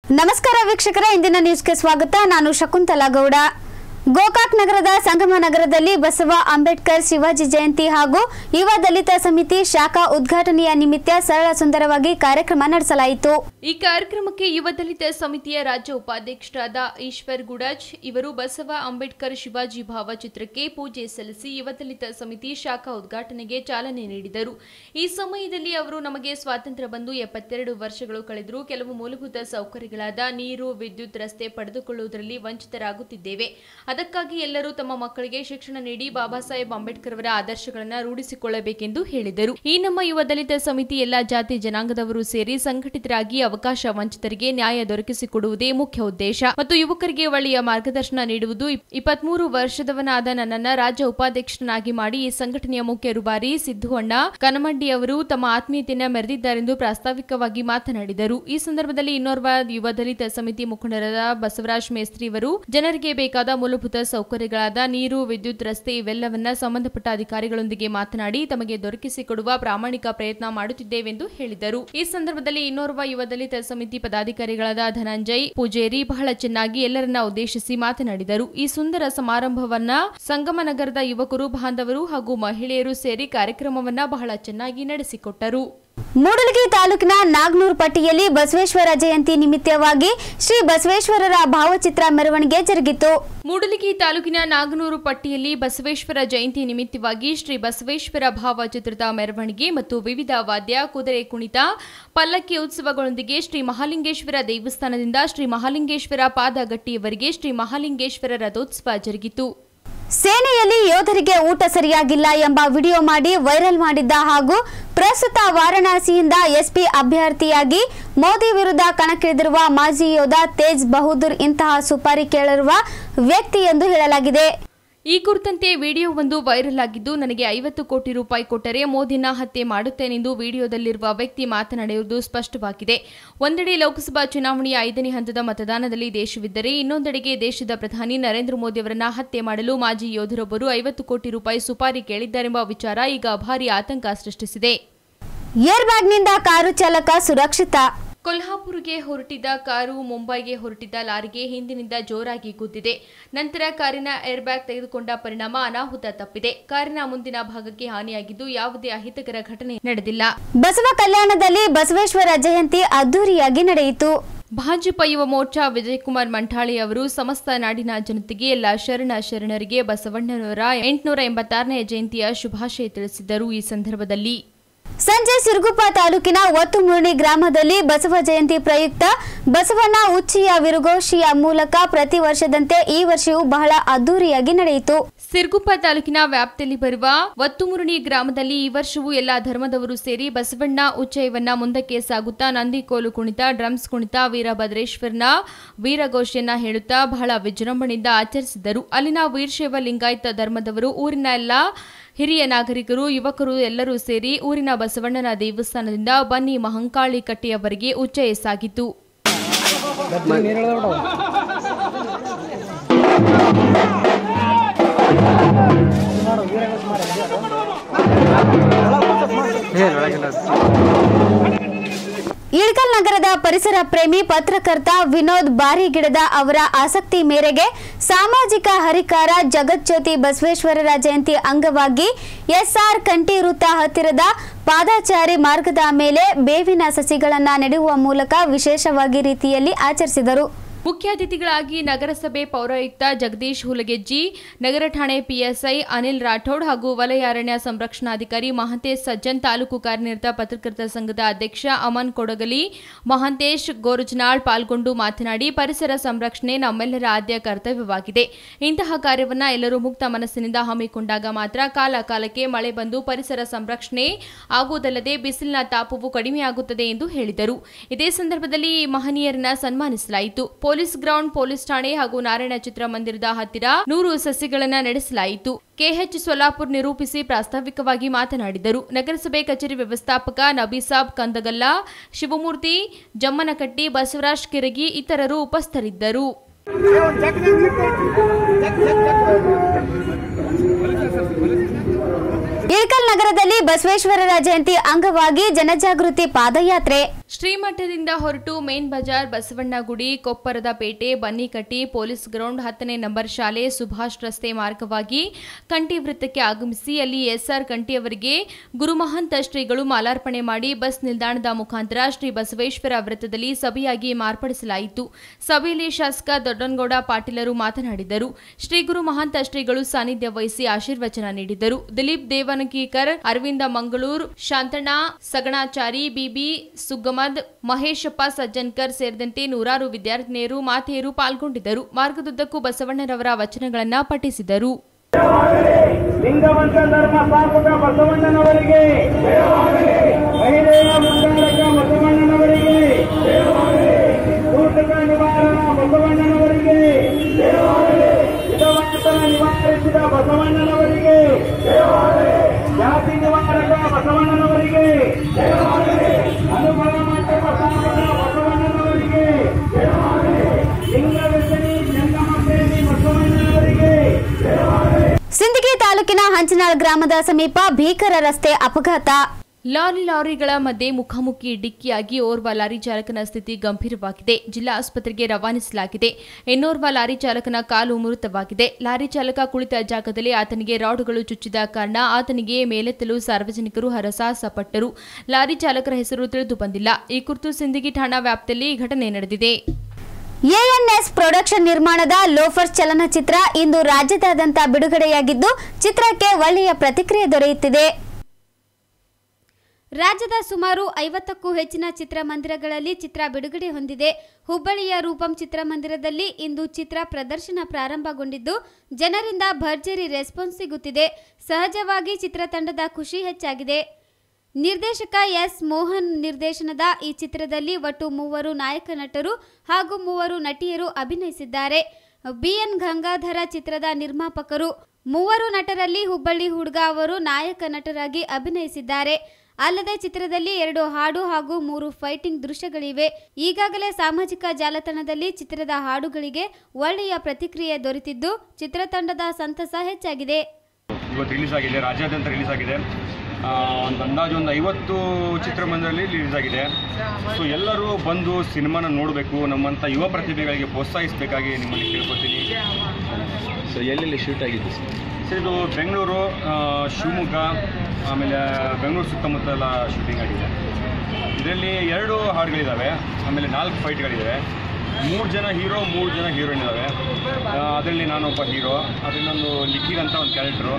ನಮಸ್ಕಾರ ವೀಕ್ಷಕರ ಇಂದಿನ ನ್ಯೂಸ್ಗೆ ಸ್ವಾಗತ ನಾನು ಶಕುಂತಲಾ ಗೌಡ ಗೋಕಾಕ್ ನಗರದ ಸಂಗಮ ನಗರದಲ್ಲಿ ಬಸವ ಅಂಬೇಡ್ಕರ್ ಶಿವಾಜಿ ಜಯಂತಿ ಹಾಗೂ ಯುವ ದಲಿತ ಸಮಿತಿ ಶಾಖಾ ಉದ್ಘಾಟನೆಯ ನಿಮಿತ್ತ ಸರಳ ಸುಂದರವಾಗಿ ಕಾರ್ಯಕ್ರಮ ನಡೆಸಲಾಯಿತು ಈ ಕಾರ್ಯಕ್ರಮಕ್ಕೆ ಯುವ ದಲಿತ ಸಮಿತಿಯ ರಾಜ್ಯ ಉಪಾಧ್ಯಕ್ಷರಾದ ಈಶ್ವರ್ ಗುಡಾಜ್ ಇವರು ಬಸವ ಅಂಬೇಡ್ಕರ್ ಶಿವಾಜಿ ಭಾವಚಿತ್ರಕ್ಕೆ ಪೂಜೆ ಸಲ್ಲಿಸಿ ಯುವ ದಲಿತ ಸಮಿತಿ ಶಾಖಾ ಉದ್ಘಾಟನೆಗೆ ಚಾಲನೆ ನೀಡಿದರು ಈ ಸಮಯದಲ್ಲಿ ಅವರು ನಮಗೆ ಸ್ವಾತಂತ್ರ್ಯ ಬಂದು ಎಪ್ಪತ್ತೆರಡು ವರ್ಷಗಳು ಕಳೆದರೂ ಕೆಲವು ಮೂಲಭೂತ ಸೌಕರ್ಯಗಳಾದ ನೀರು ವಿದ್ಯುತ್ ರಸ್ತೆ ಪಡೆದುಕೊಳ್ಳುವುದರಲ್ಲಿ ವಂಚಿತರಾಗುತ್ತಿದ್ದೇವೆ ಅದಕ್ಕಾಗಿ ಎಲ್ಲರೂ ತಮ್ಮ ಮಕ್ಕಳಿಗೆ ಶಿಕ್ಷಣ ನೀಡಿ ಬಾಬಾ ಸಾಹೇಬ್ ಅಂಬೇಡ್ಕರ್ ಅವರ ಆದರ್ಶಗಳನ್ನು ರೂಢಿಸಿಕೊಳ್ಳಬೇಕೆಂದು ಹೇಳಿದರು ಈ ನಮ್ಮ ಯುವ ದಲಿತ ಸಮಿತಿ ಎಲ್ಲಾ ಜಾತಿ ಜನಾಂಗದವರು ಸೇರಿ ಸಂಘಟಿತರಾಗಿ ಅವಕಾಶ ವಂಚಿತರಿಗೆ ನ್ಯಾಯ ದೊರಕಿಸಿಕೊಡುವುದೇ ಮುಖ್ಯ ಉದ್ದೇಶ ಮತ್ತು ಯುವಕರಿಗೆ ಒಳ್ಳೆಯ ಮಾರ್ಗದರ್ಶನ ನೀಡುವುದು ಇಪ್ಪತ್ಮೂರು ವರ್ಷದವನಾದ ನನ್ನನ್ನ ರಾಜ್ಯ ಉಪಾಧ್ಯಕ್ಷನಾಗಿ ಮಾಡಿ ಈ ಸಂಘಟನೆಯ ಮುಖ್ಯ ರೂವಾರಿ ಸಿದ್ದು ಅಣ್ಣ ಕನಮಡ್ಡಿ ಅವರು ತಮ್ಮ ಆತ್ಮೀಯತೆಯನ್ನು ಮೆರೆದಿದ್ದಾರೆಂದು ಪ್ರಾಸ್ತಾವಿಕವಾಗಿ ಮಾತನಾಡಿದರು ಈ ಸಂದರ್ಭದಲ್ಲಿ ಇನ್ನೋರ್ವ ಯುವ ದಲಿತ ಸಮಿತಿ ಮುಖಂಡರಾದ ಬಸವರಾಜ್ ಮೇಸ್ತ್ರಿ ಅವರು ಜನರಿಗೆ ಬೇಕಾದ ಮೂಲಭೂತ ಸೌಕರ್ಯಗಳಾದ ನೀರು ವಿದ್ಯುತ್ ರಸ್ತೆ ಇವೆಲ್ಲವನ್ನ ಸಂಬಂಧಪಟ್ಟ ಅಧಿಕಾರಿಗಳೊಂದಿಗೆ ಮಾತನಾಡಿ ತಮಗೆ ದೊರಕಿಸಿಕೊಡುವ ಪ್ರಾಮಾಣಿಕ ಪ್ರಯತ್ನ ಮಾಡುತ್ತಿದ್ದೇವೆಂದು ಹೇಳಿದರು ಈ ಸಂದರ್ಭದಲ್ಲಿ ಇನ್ನೋರ್ವ ಯುವ ದಲಿತ ಸಮಿತಿ ಪದಾಧಿಕಾರಿಗಳಾದ ಧನಂಜಯ್ ಪೂಜೇರಿ ಬಹಳ ಚೆನ್ನಾಗಿ ಎಲ್ಲರನ್ನ ಉದ್ದೇಶಿಸಿ ಮಾತನಾಡಿದರು ಈ ಸುಂದರ ಸಮಾರಂಭವನ್ನ ಸಂಗಮ ನಗರದ ಯುವಕರು ಬಾಂಧವರು ಹಾಗೂ ಮಹಿಳೆಯರು ಸೇರಿ ಕಾರ್ಯಕ್ರಮವನ್ನ ಬಹಳ ಚೆನ್ನಾಗಿ ನಡೆಸಿಕೊಟ್ಟರು ಮೂಡಲಗಿ ತಾಲೂಕಿನ ನಾಗ್ನೂರ್ ಪಟ್ಟಿಯಲ್ಲಿ ಬಸವೇಶ್ವರ ಜಯಂತಿ ನಿಮಿತ್ತವಾಗಿ ಶ್ರೀ ಬಸವೇಶ್ವರರ ಭಾವಚಿತ್ರ ಮೆರವಣಿಗೆ ಜರುಗಿತು ಮೂಡಲಗಿ ತಾಲೂಕಿನ ನಾಗನೂರು ಪಟ್ಟಿಯಲ್ಲಿ ಬಸವೇಶ್ವರ ಜಯಂತಿ ನಿಮಿತ್ತವಾಗಿ ಶ್ರೀ ಬಸವೇಶ್ವರ ಭಾವಚಿತ್ರದ ಮೆರವಣಿಗೆ ಮತ್ತು ವಿವಿಧ ವಾದ್ಯ ಕುದುರೆ ಕುಣಿತ ಪಲ್ಲಕ್ಕಿ ಉತ್ಸವಗಳೊಂದಿಗೆ ಶ್ರೀ ಮಹಾಲಿಂಗೇಶ್ವರ ದೇವಸ್ಥಾನದಿಂದ ಶ್ರೀ ಮಹಾಲಿಂಗೇಶ್ವರ ಪಾದಗಟ್ಟಿಯವರೆಗೆ ಶ್ರೀ ಮಹಾಲಿಂಗೇಶ್ವರ ರಥೋತ್ಸವ ಜರುಗಿತು ಸೇನೆಯಲ್ಲಿ ಯೋಧರಿಗೆ ಊಟ ಸರಿಯಾಗಿಲ್ಲ ಎಂಬ ವಿಡಿಯೋ ಮಾಡಿ ವೈರಲ್ ಮಾಡಿದ್ದ ಹಾಗೂ ಪ್ರಸ್ತುತ ವಾರಣಾಸಿಯಿಂದ ಎಸ್ಪಿ ಅಭ್ಯರ್ಥಿಯಾಗಿ ಮೋದಿ ವಿರುದ್ಧ ಕಣಕ್ಕಿಳಿದಿರುವ ಮಾಜಿ ಯೋಧ ತೇಜ್ ಬಹದ್ದೂರ್ ಇಂತಹ ಸುಪಾರಿ ಕೇಳಿರುವ ವ್ಯಕ್ತಿ ಎಂದು ಹೇಳಲಾಗಿದೆ ಈ ಕುರಿತಂತೆ ವಿಡಿಯೋವೊಂದು ವೈರಲ್ ಆಗಿದ್ದು ನನಗೆ ಐವತ್ತು ಕೋಟಿ ರೂಪಾಯಿ ಕೊಟ್ಟರೆ ಮೋದಿನ ಹತ್ಯೆ ಮಾಡುತ್ತೇನೆಂದು ವಿಡಿಯೋದಲ್ಲಿರುವ ವ್ಯಕ್ತಿ ಮಾತನಾಡಿರುವುದು ಸ್ಪಷ್ಟವಾಗಿದೆ ಒಂದೆಡೆ ಲೋಕಸಭಾ ಚುನಾವಣೆಯ ಐದನೇ ಹಂತದ ಮತದಾನದಲ್ಲಿ ದೇಶವಿದ್ದರೆ ಇನ್ನೊಂದೆಡೆಗೆ ದೇಶದ ಪ್ರಧಾನಿ ನರೇಂದ್ರ ಮೋದಿ ಅವರನ್ನ ಹತ್ಯೆ ಮಾಡಲು ಮಾಜಿ ಯೋಧರೊಬ್ಬರು ಐವತ್ತು ಕೋಟಿ ರೂಪಾಯಿ ಸುಪಾರಿ ಕೇಳಿದ್ದಾರೆಂಬ ವಿಚಾರ ಈಗ ಭಾರಿ ಆತಂಕ ಸೃಷ್ಟಿಸಿದೆ ಏರ್ ಬ್ಯಾಗ್ನಿಂದ ಕಾರು ಚಾಲಕ ಸುರಕ್ಷಿತ ಕೊಲ್ಹಾಪುರ್ಗೆ ಹೊರಟಿದ್ದ ಕಾರು ಮುಂಬೈಗೆ ಹೊರಟಿದ್ದ ಲಾರಿಗೆ ಹಿಂದಿನಿಂದ ಜೋರಾಗಿ ಗುದ್ದಿದೆ ನಂತರ ಕಾರಿನ ಏರ್ಬ್ಯಾಗ್ ತೆಗೆದುಕೊಂಡ ಪರಿಣಾಮ ಅನಾಹುತ ತಪ್ಪಿದೆ ಕಾರಿನ ಮುಂದಿನ ಭಾಗಕ್ಕೆ ಹಾನಿಯಾಗಿದ್ದು ಯಾವುದೇ ಅಹಿತಕರ ಘಟನೆ ನಡೆದಿಲ್ಲ ಬಸವ ಕಲ್ಯಾಣದಲ್ಲಿ ಬಸವೇಶ್ವರ ಜಯಂತಿ ಅದ್ದೂರಿಯಾಗಿ ನಡೆಯಿತು ಭಾಜಪ ಯುವ ಮೋರ್ಚಾ ವಿಜಯಕುಮಾರ್ ಮಂಠಾಳಿ ಅವರು ಸಮಸ್ತ ನಾಡಿನ ಜನತೆಗೆ ಎಲ್ಲ ಶರಣ ಶರಣರಿಗೆ ಬಸವಣ್ಣನವರ ಎಂಟುನೂರ ಎಂಬತ್ತಾರನೇ ಜಯಂತಿಯ ಶುಭಾಶಯ ತಿಳಿಸಿದ್ದರು ಈ ಸಂದರ್ಭದಲ್ಲಿ ಸಂಜೆ ಸಿರುಗುಪ್ಪ ತಾಲೂಕಿನ ಒತ್ತುಮುರ್ಣಿ ಗ್ರಾಮದಲ್ಲಿ ಬಸವ ಜಯಂತಿ ಪ್ರಯುಕ್ತ ಬಸವಣ್ಣ ಉಚ್ಚಿಯ ವಿರುಗೋಶಿಯ ಮೂಲಕ ಪ್ರತಿ ವರ್ಷದಂತೆ ಈ ವರ್ಷವೂ ಬಹಳ ಅದ್ದೂರಿಯಾಗಿ ನಡೆಯಿತು ಸಿರ್ಗುಪ್ಪ ತಾಲೂಕಿನ ವ್ಯಾಪ್ತಿಯಲ್ಲಿ ಬರುವ ಒತ್ತುಮುರುಣಿ ಗ್ರಾಮದಲ್ಲಿ ಈ ವರ್ಷವೂ ಎಲ್ಲಾ ಧರ್ಮದವರು ಸೇರಿ ಬಸವಣ್ಣ ಉಚ್ಚಯವನ್ನ ಮುಂದಕ್ಕೆ ಸಾಗುತ್ತಾ ನಂದಿಕೋಲು ಕುಣಿತ ಡ್ರಮ್ಸ್ ಕುಣಿತ ವೀರಭದ್ರೇಶ್ವರನ ವೀರಘೋಷೆಯನ್ನ ಹೇಳುತ್ತಾ ಬಹಳ ವಿಜೃಂಭಣೆಯಿಂದ ಆಚರಿಸಿದರು ಅಲ್ಲಿನ ವೀರಶೈವ ಲಿಂಗಾಯತ ಧರ್ಮದವರು ಊರಿನ ಎಲ್ಲಾ ಹಿರಿಯ ನಾಗರಿಕರು ಯುವಕರು ಎಲ್ಲರೂ ಸೇರಿ ಊರಿನ ಬಸವಣ್ಣನ ದೇವಸ್ಥಾನದಿಂದ ಬನ್ನಿ ಮಹಂಕಾಳಿ ಕಟ್ಟೆಯವರೆಗೆ ಉಚ್ಚಯ ಸಾಗಿತು ಇಳಕಲ್ ನಗರದ ಪರಿಸರ ಪ್ರೇಮಿ ಪತ್ರಕರ್ತ ವಿನೋದ್ ಬಾರಿಗಿಡದ ಅವರ ಆಸಕ್ತಿ ಮೇರೆಗೆ ಸಾಮಾಜಿಕ ಹರಿಕಾರ ಜಗಜ್ಯೋತಿ ಬಸವೇಶ್ವರರ ಜಯಂತಿ ಅಂಗವಾಗಿ ಎಸ್ಆರ್ ಕಂಟಿ ವೃತ್ತ ಹತ್ತಿರದ ಪಾದಾಚಾರಿ ಮಾರ್ಗದ ಮೇಲೆ ಬೇವಿನ ಸಸಿಗಳನ್ನು ನೆಡುವ ಮೂಲಕ ವಿಶೇಷವಾಗಿ ರೀತಿಯಲ್ಲಿ ಆಚರಿಸಿದರು ಮುಖ್ಯ ಅತಿಥಿಗಳಾಗಿ ನಗರಸಭೆ ಪೌರಾಯುಕ್ತ ಜಗದೀಶ್ ಹುಲಗೆಜ್ಜಿ ನಗರ ಠಾಣೆ ಪಿಎಸ್ಐ ಅನಿಲ್ ರಾಠೋಡ್ ಹಾಗೂ ವಲಯ ಅರಣ್ಯ ಸಂರಕ್ಷಣಾಧಿಕಾರಿ ಮಹಂತೇಶ್ ಸಜ್ಜನ್ ತಾಲೂಕು ಕಾರ್ಯನಿರತ ಪತ್ರಕರ್ತರ ಸಂಘದ ಅಧ್ಯಕ್ಷ ಅಮನ್ ಕೊಡಗಲಿ ಮಹಂತೇಶ್ ಗೋರಜನಾಳ್ ಪಾಲ್ಗೊಂಡು ಮಾತನಾಡಿ ಪರಿಸರ ಸಂರಕ್ಷಣೆ ನಮ್ಮೆಲ್ಲರ ಆದ್ಯ ಕರ್ತವ್ಯವಾಗಿದೆ ಇಂತಹ ಕಾರ್ಯವನ್ನ ಎಲ್ಲರೂ ಮುಕ್ತ ಮನಸ್ಸಿನಿಂದ ಹಮ್ಮಿಕೊಂಡಾಗ ಮಾತ್ರ ಕಾಲ ಕಾಲಕ್ಕೆ ಮಳೆ ಬಂದು ಪರಿಸರ ಸಂರಕ್ಷಣೆ ಆಗುವುದಲ್ಲದೆ ಬಿಸಿಲಿನ ತಾಪವು ಕಡಿಮೆಯಾಗುತ್ತದೆ ಎಂದು ಹೇಳಿದರು ಇದೇ ಸಂದರ್ಭದಲ್ಲಿ ಈ ಮಹನೀಯರನ್ನ ಸನ್ಮಾನಿಸಲಾಯಿತು ಪೊಲೀಸ್ ಗ್ರೌಂಡ್ ಪೊಲೀಸ್ ಠಾಣೆ ಹಾಗೂ ನಾರಾಯಣ ಚಿತ್ರಮಂದಿರದ ಹತ್ತಿರ ನೂರು ಸಸಿಗಳನ್ನ ನಡೆಸಲಾಯಿತು ಕೆಎಚ್ ಸೊಲಾಪುರ್ ನಿರೂಪಿಸಿ ಪ್ರಾಸ್ತಾವಿಕವಾಗಿ ಮಾತನಾಡಿದರು ನಗರಸಭೆ ಕಚೇರಿ ವ್ಯವಸ್ಥಾಪಕ ನಬೀಸಾಬ್ ಕಂದಗಲ್ಲ ಶಿವಮೂರ್ತಿ ಜಮ್ಮನಕಟ್ಟಿ ಬಸವರಾಜ್ ಕಿರಗಿ ಇತರರು ಉಪಸ್ಥಿತರಿದ್ದರು ಇಳಕಲ್ ನಗರದಲ್ಲಿ ಬಸವೇಶ್ವರರ ಜಯಂತಿ ಅಂಗವಾಗಿ ಜನಜಾಗೃತಿ ಪಾದಯಾತ್ರೆ ಶ್ರೀಮಠದಿಂದ ಹೊರಟು ಮೇನ್ ಬಜಾರ್ ಬಸವಣ್ಣಗುಡಿ ಕೊಪ್ಪರದ ಪೇಟೆ ಬನ್ನಿಕಟ್ಟಿ ಪೊಲೀಸ್ ಗ್ರೌಂಡ್ ಹತ್ತನೇ ನಂಬರ್ ಶಾಲೆ ಸುಭಾಷ್ ರಸ್ತೆ ಮಾರ್ಗವಾಗಿ ಕಂಠಿ ವೃತ್ತಕ್ಕೆ ಆಗಮಿಸಿ ಅಲ್ಲಿ ಎಸ್ಆರ್ ಕಂಠಿ ಅವರಿಗೆ ಗುರುಮಹಂತ ಶ್ರೀಗಳು ಮಾಲಾರ್ಪಣೆ ಮಾಡಿ ಬಸ್ ನಿಲ್ದಾಣದ ಮುಖಾಂತರ ಶ್ರೀ ಬಸವೇಶ್ವರ ವೃತ್ತದಲ್ಲಿ ಸಭೆಯಾಗಿ ಮಾರ್ಪಡಿಸಲಾಯಿತು ಸಭೆಯಲ್ಲಿ ಶಾಸಕ ದೊಡ್ಡನಗೌಡ ಪಾಟೀಲರು ಮಾತನಾಡಿದರು ಶ್ರೀ ಗುರು ಮಹಂತ ಶ್ರೀಗಳು ಸಾನ್ನಿಧ್ಯ ವಹಿಸಿ ಆಶೀರ್ವಚನ ನೀಡಿದರು ದಿಲೀಪ್ ದೇವನಕೀಕರ್ ಅರವಿಂದ ಮಂಗಳೂರ್ ಶಾಂತಣ್ಣ ಸಗಣಾಚಾರಿ ಬಿಬಿ ಸುಗಮದ್ ಮಹೇಶಪ್ಪ ಸಜ್ಜನ್ಕರ್ ಸೇರಿದಂತೆ ನೂರಾರು ವಿದ್ಯಾರ್ಥಿನಿಯರು ಮಾತೆಯರು ಪಾಲ್ಗೊಂಡಿದ್ದರು ಮಾರ್ಗದುದ್ದಕ್ಕೂ ಬಸವಣ್ಣರವರ ವಚನಗಳನ್ನ ಪಠಿಸಿದರು ಲಿಂಗವಂತ ಧರ್ಮ ಸ್ಥಾಪಕ ಬಸವಣ್ಣನವರಿಗೆ ಮಹಿಳೆಯ ಮುಂದಾಳಕ ಬಸವಣ್ಣನವರಿಗೆ ಸೂತಕ ನಿವಾರಣ ಬಸವಣ್ಣನವರಿಗೆ ವಿಧವಂತನ ನಿವಾರಿಸಿದ ಬಸವಣ್ಣನವರಿಗೆ ಜಾತಿ ನಿವಾರಕ ಬಸವಣ್ಣನವರಿಗೆ ಅನುಭವ ಮಂಟಪ ಸ್ಥಾಪಕ ಬಸವಣ್ಣನವರಿಗೆ ಲಿಂಗ ವ್ಯಸನಿ ಜಂಗಮ ಪ್ರೇಮಿ ಬಸವಣ್ಣನವರಿಗೆ ಸಿಂದಗಿ ತಾಲೂಕಿನ ಹಂಚನಾಳ್ ಗ್ರಾಮದ ಸಮೀಪ ಭೀಕರ ರಸ್ತೆ ಅಪಘಾತ ಲಾರಿ ಲಾರಿಗಳ ಮಧ್ಯೆ ಮುಖಾಮುಖಿ ಡಿಕ್ಕಿಯಾಗಿ ಓರ್ವ ಲಾರಿ ಚಾಲಕನ ಸ್ಥಿತಿ ಗಂಭೀರವಾಗಿದೆ ಜಿಲ್ಲಾ ಆಸ್ಪತ್ರೆಗೆ ರವಾನಿಸಲಾಗಿದೆ ಇನ್ನೋರ್ವ ಲಾರಿ ಚಾಲಕನ ಕಾಲು ಮೃತವಾಗಿದೆ ಲಾರಿ ಚಾಲಕ ಕುಳಿತ ಜಾಗದಲ್ಲಿ ಆತನಿಗೆ ರಾಡ್ಗಳು ಚುಚ್ಚಿದ ಕಾರಣ ಆತನಿಗೆ ಮೇಲೆತ್ತಲು ಸಾರ್ವಜನಿಕರು ಹರಸಾಹಸ ಪಟ್ಟರು ಲಾರಿ ಚಾಲಕರ ಹೆಸರು ತಿಳಿದು ಬಂದಿಲ್ಲ ಈ ಕುರಿತು ಸಿಂದಗಿ ಠಾಣಾ ವ್ಯಾಪ್ತಿಯಲ್ಲಿ ಈ ಘಟನೆ ನಡೆದಿದೆ ಎಎನ್ಎಸ್ ಪ್ರೊಡಕ್ಷನ್ ನಿರ್ಮಾಣದ ಲೋಫರ್ಸ್ ಚಲನಚಿತ್ರ ಇಂದು ರಾಜ್ಯದಾದ್ಯಂತ ಬಿಡುಗಡೆಯಾಗಿದ್ದು ಚಿತ್ರಕ್ಕೆ ಒಳ್ಳೆಯ ಪ್ರತಿಕ್ರಿಯೆ ದೊರೆಯುತ್ತಿದೆ ರಾಜ್ಯದ ಸುಮಾರು ಐವತ್ತಕ್ಕೂ ಹೆಚ್ಚಿನ ಚಿತ್ರಮಂದಿರಗಳಲ್ಲಿ ಚಿತ್ರ ಬಿಡುಗಡೆ ಹೊಂದಿದೆ ಹುಬ್ಬಳ್ಳಿಯ ರೂಪಂ ಚಿತ್ರಮಂದಿರದಲ್ಲಿ ಇಂದು ಚಿತ್ರ ಪ್ರದರ್ಶನ ಪ್ರಾರಂಭಗೊಂಡಿದ್ದು ಜನರಿಂದ ಭರ್ಜರಿ ರೆಸ್ಪಾನ್ಸ್ ಸಿಗುತ್ತಿದೆ ಸಹಜವಾಗಿ ಚಿತ್ರತಂಡದ ಖುಷಿ ಹೆಚ್ಚಾಗಿದೆ ನಿರ್ದೇಶಕ ಎಸ್ ಮೋಹನ್ ನಿರ್ದೇಶನದ ಈ ಚಿತ್ರದಲ್ಲಿ ಒಟ್ಟು ಮೂವರು ನಾಯಕ ನಟರು ಹಾಗೂ ಮೂವರು ನಟಿಯರು ಅಭಿನಯಿಸಿದ್ದಾರೆ ಬಿಎನ್ ಗಂಗಾಧರ ಚಿತ್ರದ ನಿರ್ಮಾಪಕರು ಮೂವರು ನಟರಲ್ಲಿ ಹುಬ್ಬಳ್ಳಿ ಹುಡುಗ ಅವರು ನಾಯಕ ನಟರಾಗಿ ಅಭಿನಯಿಸಿದ್ದಾರೆ ಅಲ್ಲದೆ ಚಿತ್ರದಲ್ಲಿ ಎರಡು ಹಾಡು ಹಾಗೂ ಮೂರು ಫೈಟಿಂಗ್ ದೃಶ್ಯಗಳಿವೆ ಈಗಾಗಲೇ ಸಾಮಾಜಿಕ ಜಾಲತಾಣದಲ್ಲಿ ಚಿತ್ರದ ಹಾಡುಗಳಿಗೆ ಒಳ್ಳೆಯ ಪ್ರತಿಕ್ರಿಯೆ ದೊರೆತಿದ್ದು ಚಿತ್ರತಂಡದ ಸಂತಸ ಹೆಚ್ಚಾಗಿದೆ ಇವತ್ತು ರಿಲೀಸ್ ಆಗಿದೆ ರಾಜ್ಯಾದ್ಯಂತ ರಿಲೀಸ್ ಆಗಿದೆ ಆ, ಒಂದು ಅಂದಾಜು ಒಂದು ಐವತ್ತು ಚಿತ್ರಮಂದಿರದಲ್ಲಿ ರಿಲೀಸ್ ಆಗಿದೆ ಸೊ ಎಲ್ಲರೂ ಬಂದು ಸಿನಿಮಾನ ನೋಡಬೇಕು ನಮ್ಮಂಥ ಯುವ ಪ್ರತಿಭೆಗಳಿಗೆ ಪ್ರೋತ್ಸಾಹಿಸಬೇಕಾಗಿ ನಿಮ್ಮಲ್ಲಿ ಕೇಳ್ಕೊತೀನಿ ಸೊ ಎಲ್ಲೆಲ್ಲಿ ಶೂಟ್ ಆಗಿದ್ದು ಸರ್ ಸರ್ ಇದು ಬೆಂಗಳೂರು ಆ, ಶಿವಮೊಗ್ಗ ಆಮೇಲೆ ಬೆಂಗಳೂರು ಸುತ್ತಮುತ್ತ ಎಲ್ಲ ಶೂಟಿಂಗ್ ಆಗಿದೆ ಇದರಲ್ಲಿ ಎರಡು ಹಾಡುಗಳಿದ್ದಾವೆ ಆಮೇಲೆ ನಾಲ್ಕು ಫೈಟ್ಗಳಿದ್ದಾವೆ ಮೂರು ಜನ ಹೀರೋ ಮೂರು ಜನ ಹೀರೋಯಿನ್ ಇದ್ದಾವೆ ಅದರಲ್ಲಿ ನಾನೊಬ್ಬ ಹೀರೋ ಅದರಲ್ಲಿ ಒಂದು ಲಿಖಿರ್ ಅಂತ ಒಂದು ಕ್ಯಾರೆಕ್ಟ್ರು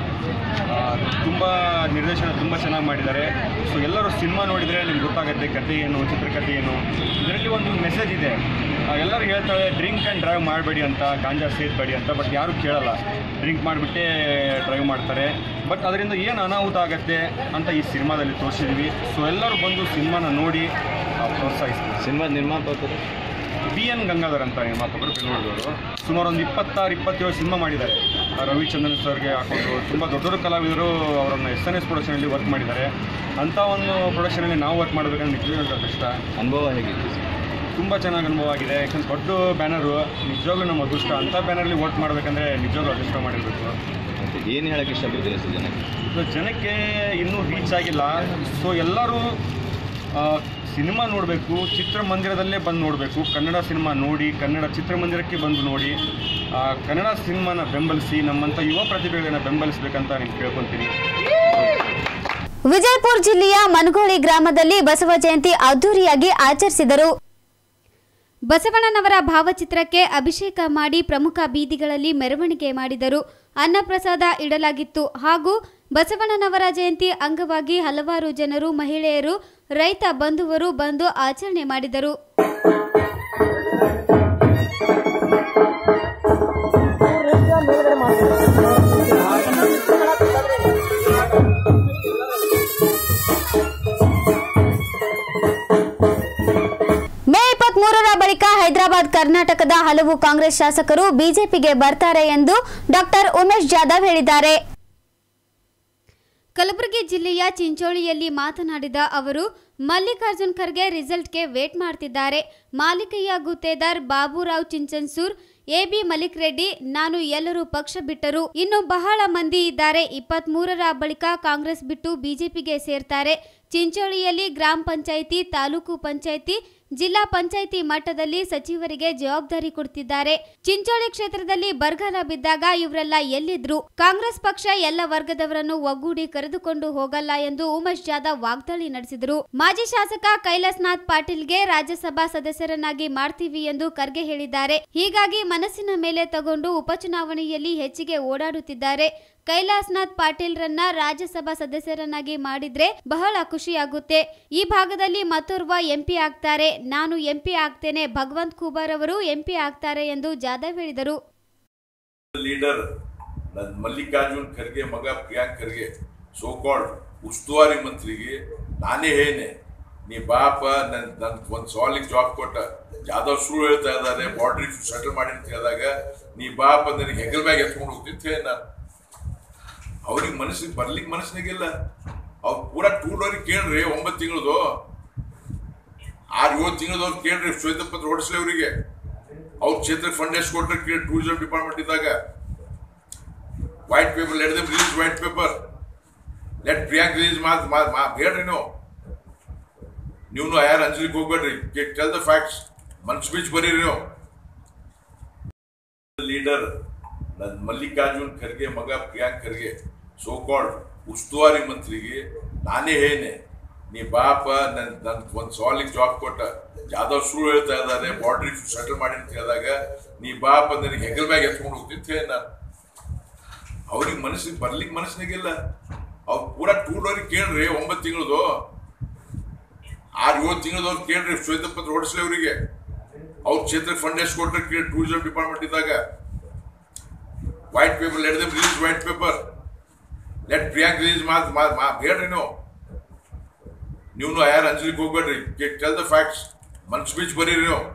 ತುಂಬ ನಿರ್ದೇಶನ ತುಂಬ ಚೆನ್ನಾಗಿ ಮಾಡಿದ್ದಾರೆ ಸೊ ಎಲ್ಲರೂ ಸಿನಿಮಾ ನೋಡಿದರೆ ನಿಮ್ಗೆ ಗೊತ್ತಾಗುತ್ತೆ ಕತೆ ಏನು ಚಿತ್ರಕಥೆ ಏನು ಇದರಲ್ಲಿ ಒಂದು ಮೆಸೇಜ್ ಇದೆ ಆ, ಎಲ್ಲರೂ ಹೇಳ್ತಾರೆ ಡ್ರಿಂಕ್ ಆ್ಯಂಡ್ ಡ್ರೈವ್ ಮಾಡಬೇಡಿ ಅಂತ ಗಾಂಜಾ ಸೇದಬೇಡಿ ಅಂತ ಬಟ್ ಯಾರೂ ಕೇಳಲ್ಲ ಡ್ರಿಂಕ್ ಮಾಡಿಬಿಟ್ಟೇ ಡ್ರೈವ್ ಮಾಡ್ತಾರೆ ಬಟ್ ಅದರಿಂದ ಏನು ಅನಾಹುತ ಆಗುತ್ತೆ ಅಂತ ಈ ಸಿನಿಮಾದಲ್ಲಿ ತೋರಿಸಿದ್ವಿ ಸೊ ಎಲ್ಲರೂ ಬಂದು ಸಿನಿಮಾನ ನೋಡಿ ಆ, ಪ್ರೋತ್ಸಾಹಿಸ್ತೀವಿ ಸಿನಿಮಾದ ನಿರ್ಮಾಪಕರು ಬಿ ಎನ್ ಗಂಗಾಧರ್ ಅಂತ ನಿರ್ಮಾಪಕರು ಬೆಂಗಳೂರದವರು ಸುಮಾರು ಒಂದು ಇಪ್ಪತ್ತಾರು ಇಪ್ಪತ್ತೇಳು ಸಿನಿಮಾ ಮಾಡಿದ್ದಾರೆ ಆ ರವಿಚಂದ್ರನ್ ಸರ್ಗೆ ಹಾಕೊಂಡು ತುಂಬ ದೊಡ್ಡ ದೊಡ್ಡ ಕಲಾವಿದರು ಅವರನ್ನು ಎಸ್ ಎನ್ ಎಸ್ ಪ್ರೊಡಕ್ಷನಲ್ಲಿ ವರ್ಕ್ ಮಾಡಿದ್ದಾರೆ ಅಂಥ ಒಂದು ಪ್ರೊಡಕ್ಷನಲ್ಲಿ ನಾವು ವರ್ಕ್ ಮಾಡಬೇಕಂದ್ರೆ ನಿಜವಾಗ್ಲೂ ಕಷ್ಟ ಅನುಭವ ಹೇಗಿತ್ತು ಸರ್ ತುಂಬ ಚೆನ್ನಾಗಿ ಅನುಭವ ಆಗಿದೆ ಯಾಕಂದ್ರೆ ದೊಡ್ಡ ಬ್ಯಾನರು ನಿಜವಾಗ್ಲೂ ನಮ್ಮ ಅದೃಷ್ಟ ಅಂಥ ಬ್ಯಾನರ್ಲಿ ವರ್ಕ್ ಮಾಡಬೇಕಂದ್ರೆ ನಿಜವಾಗ್ಲೂ ಅದೃಷ್ಟ ಮಾಡಿರಬೇಕು ಮತ್ತು ಏನು ಹೇಳಕ್ಕೆ ಇಷ್ಟಪಡ್ತೀರಾ ಸರ್ ಜನಕ್ಕೆ ಸೊ ಜನಕ್ಕೆ ಇನ್ನೂ ರೀಚ್ ಆಗಿಲ್ಲ ಸೊ ಎಲ್ಲರೂ ಆ, ಸಿನಿಮಾ ನೋಡಬೇಕು ಚಿತ್ರಮಂದಿರದಲ್ಲೇ ಬಂದು ನೋಡಬೇಕು ಕನ್ನಡ ಸಿನಿಮಾ ನೋಡಿ ಕನ್ನಡ ಚಿತ್ರಮಂದಿರಕ್ಕೆ ಬಂದು ನೋಡಿ ಆ, ಕನ್ನಡ ಸಿನಿಮಾನ ಬೆಂಬಲಿಸಿ ನಮ್ಮಂಥ ಯುವ ಪ್ರತಿಭೆಗಳನ್ನ ಬೆಂಬಲಿಸಬೇಕಂತ ನಾನು ಕೇಳ್ಕೊತೀನಿ ವಿಜಯಪುರ ಜಿಲ್ಲೆಯ ಮನಗೋಳಿ ಗ್ರಾಮದಲ್ಲಿ ಬಸವ ಜಯಂತಿ ಅದ್ದೂರಿಯಾಗಿ ಆಚರಿಸಿದರು ಬಸವಣ್ಣನವರ ಭಾವಚಿತ್ರಕ್ಕೆ ಅಭಿಷೇಕ ಮಾಡಿ ಪ್ರಮುಖ ಬೀದಿಗಳಲ್ಲಿ ಮೆರವಣಿಗೆ ಮಾಡಿದರು ಅನ್ನಪ್ರಸಾದ ಇಡಲಾಗಿತ್ತು ಹಾಗೂ ಬಸವಣ್ಣನವರ ಜಯಂತಿ ಅಂಗವಾಗಿ ಹಲವಾರು ಜನರು ಮಹಿಳೆಯರು ರೈತ ಬಂಧುವರು ಬಂದು ಆಚರಣೆ ಮಾಡಿದರು ಮೇ ಇಪ್ಪತ್ತ್ ಮೂರರ ಬಳಿಕ ಹೈದರಾಬಾದ್ ಕರ್ನಾಟಕದ ಹಲವು ಕಾಂಗ್ರೆಸ್ ಶಾಸಕರು ಬಿಜೆಪಿಗೆ ಬರ್ತಾರೆ ಎಂದು ಡಾಕ್ಟರ್ ಉಮೇಶ್ ಜಾಧವ್ ಹೇಳಿದ್ದಾರೆ ಕಲಬುರಗಿ ಜಿಲ್ಲೆಯ ಚಿಂಚೋಳಿಯಲ್ಲಿ ಮಾತನಾಡಿದ ಅವರು ಮಲ್ಲಿಕಾರ್ಜುನ್ ಖರ್ಗೆ ರಿಸಲ್ಟ್ಗೆ ವೇಟ್ ಮಾಡ್ತಿದ್ದಾರೆ ಮಾಲಿಕಯ್ಯ ಗುತ್ತೇದಾರ್ ಬಾಬುರಾವ್ ಚಿಂಚನ್ಸೂರ್ ಎಬಿ ಮಲಿಕ್ ರೆಡ್ಡಿ ನಾನು ಎಲ್ಲರೂ ಪಕ್ಷ ಬಿಟ್ಟರು ಇನ್ನು ಬಹಳ ಮಂದಿ ಇದ್ದಾರೆ ಇಪ್ಪತ್ತ್ ಮೂರರ ಬಳಿಕ ಕಾಂಗ್ರೆಸ್ ಬಿಟ್ಟು ಬಿಜೆಪಿಗೆ ಸೇರ್ತಾರೆ ಚಿಂಚೋಳಿಯಲ್ಲಿ ಗ್ರಾಮ ಪಂಚಾಯಿತಿ ತಾಲೂಕು ಪಂಚಾಯಿತಿ ಜಿಲ್ಲಾ ಪಂಚಾಯಿತಿ ಮಟ್ಟದಲ್ಲಿ ಸಚಿವರಿಗೆ ಜವಾಬ್ದಾರಿ ಕೊಡ್ತಿದ್ದಾರೆ ಚಿಂಚೋಳಿ ಕ್ಷೇತ್ರದಲ್ಲಿ ಬರಗಾಲ ಬಿದ್ದಾಗ ಇವರೆಲ್ಲ ಎಲ್ಲಿದ್ರು ಕಾಂಗ್ರೆಸ್ ಪಕ್ಷ ಎಲ್ಲ ವರ್ಗದವರನ್ನು ಒಗ್ಗೂಡಿ ಕರೆದುಕೊಂಡು ಹೋಗಲ್ಲ ಎಂದು ಉಮೇಶ್ ಜಾಧವ್ ವಾಗ್ದಾಳಿ ನಡೆಸಿದರು ಮಾಜಿ ಶಾಸಕ ಕೈಲಾಸ್ನಾಥ್ ಪಾಟೀಲ್ಗೆ ರಾಜ್ಯಸಭಾ ಸದಸ್ಯರನ್ನಾಗಿ ಮಾಡ್ತೀವಿ ಎಂದು ಖರ್ಗೆ ಹೇಳಿದ್ದಾರೆ ಹೀಗಾಗಿ ಮನಸ್ಸಿನ ಮೇಲೆ ತಗೊಂಡು ಉಪಚುನಾವಣೆಯಲ್ಲಿ ಹೆಚ್ಚಿಗೆ ಓಡಾಡುತ್ತಿದ್ದಾರೆ ಕೈಲಾಸ್ನಾಥ್ ಪಾಟೀಲ್ರನ್ನ ರಾಜ್ಯಸಭಾ ಸದಸ್ಯರನ್ನಾಗಿ ಮಾಡಿದ್ರೆ ಬಹಳ ಖುಷಿಯಾಗುತ್ತೆ ಈ ಭಾಗದಲ್ಲಿ ಮತ್ತೋರ್ವ ಎಂಪಿ ಆಗ್ತಾರೆ ನಾನು ಎಂಪಿ ಆಗ್ತೇನೆ ಭಗವಂತ್ ಖೂಬರ್ ಅವರು ಎಂಪಿ ಆಗ್ತಾರೆ ಎಂದು ಜಾಧವ್ ಹೇಳಿದರು ಲೀಡರ್ ನನ್ನ ಮಲ್ಲಿಕಾರ್ಜುನ್ ಖರ್ಗೆ ಮಗ ಪ್ರಿಯಾಂಕ್ ಖರ್ಗೆ ಸೋಕಾಲ್ಡ್ ಉಸ್ತುವಾರಿ ಮಂತ್ರಿಗೆ ನಾನೇ ಹೇನೆ ನೀ ಬಾಪ ನನ್ ನನ್ ಒಂದು ಸಾಲಿಗೆ ಜಾಬ್ ಕೊಟ್ಟ ಜಾದವ್ ಸುಳ್ಳು ಹೇಳ್ತಾ ಇದ್ದಾರೆ ಬಾರ್ಡ್ರಿ ಸೆಟಲ್ ಮಾಡಿ ಅಂತ ಹೇಳಿದಾಗ ನೀ ಬಾಪ ನನಗೆ ಹೆಗಲ್ ಮ್ಯಾಗ ಎತ್ಕೊಂಡು ಹೋಗ್ತಿತ್ತು ಹೇಳಿ ನಾನು ಅವ್ರಿಗೆ ಮನಸ್ಸಿಗೆ ಬರ್ಲಿಕ್ಕೆ ಮನಸ್ಸಿನಾಗಿಲ್ಲ ಅವ್ರು ಪೂರಾ ಟೂಡವ್ರಿಗೆ ಕೇಳ್ರಿ ಒಂಬತ್ತು ತಿಂಗಳದು ಆರು ಏಳು ತಿಂಗಳದವ್ರು ಕೇಳ್ರಿ ಶ್ವೇತಪತ್ರ ಹೊಡಿಸ್ಲಿ ಅವರಿಗೆ ಅವ್ರ ಕ್ಷೇತ್ರ ಫಂಡ್ ಎಷ್ಟು ಕೊಟ್ಟರೆ ಕೇಳಿ ಟೂರಿಸಂ ಡಿಪಾರ್ಟ್ಮೆಂಟ್ ಇದ್ದಾಗ white paper let them release white paper let Priyank release ಮಾತ್ ಮಾತ್ ಮಾ ಹೇಳ್ರಿ ನೀವು ನೀವು ಯಾರು ಅಂಜಲಿಕ್ಕೆ ಹೋಗ್ಬೇಡ್ರಿ ಟೆಲ್ ದ ಫ್ಯಾಕ್ಟ್ಸ್ ಮನ್ಸ್ ಬೀಚ್ ಬರೀರಿ ನೀವು ಲೀಡರ್ ನನ್ನ ಮಲ್ಲಿಕಾರ್ಜುನ್ ಖರ್ಗೆ ಮಗ ಪ್ರಿಯಾಂಕ್ ಖರ್ಗೆ ಸೋಕಾಲ್ಡ್ ಉಸ್ತುವಾರಿ ಮಂತ್ರಿಗೆ ನಾನೇ ಹೇನೆ ನೀ ಬಾಪ ನನ್ ನನ್ ಒಂದು ಸಾಲಿಗೆ ಜಾಬ್ ಕೊಟ್ಟ ಜಾದವ್ ಸುಳ್ಳು ಹೇಳ್ತಾ ಇದ್ದಾರೆ ಬಾರ್ಡ್ರಿ ಸೆಟಲ್ ಮಾಡಿ ಅಂತ ಹೇಳಿದಾಗ ನೀ ಬಾಪ ನನಗೆ ಹೆಗಲ್ ಮ್ಯಾಗ ಎತ್ಕೊಂಡು ಹೋಗ್ತಿತ್ತು ಹೇಳಿ ನಾನು ಅವ್ರಿಗೆ ಮನಸ್ಸಿಗೆ ಬರ್ಲಿಕ್ಕೆ ಮನಸ್ಸಿನಾಗಿಲ್ಲ ಅವ್ರು ಪೂರಾ ಟೂಡವ್ರಿಗೆ ಕೇಳ್ರಿ ಒಂಬತ್ತು ತಿಂಗಳದು ಆರು ಏಳು ತಿಂಗಳದವ್ರು ಕೇಳ್ರಿ ಶ್ವೇತಪತ್ರ ಹೊಡಿಸ್ಲಿ ಅವರಿಗೆ ಅವ್ರ ಕ್ಷೇತ್ರ ಫಂಡ್ ಎಷ್ಟು ಕೊಟ್ಟರೆ ಕೇಳಿ ಟೂರಿಸಂ ಡಿಪಾರ್ಟ್ಮೆಂಟ್ ಇದ್ದಾಗ white paper let them release white paper let Priyank release ಮಾತ್ ಮಾತ್ ಮಾ ಹೇಳ್ರಿ ನೀವು ನೀವು ಯಾರು ಅಂಜಲಿಕ್ಕೆ ಹೋಗ್ಬೇಡ್ರಿ ಟೆಲ್ ದ ಫ್ಯಾಕ್ಟ್ಸ್ ಮನ್ಸ್ ಬೀಚ್ ಬರೀರಿ ನೀವು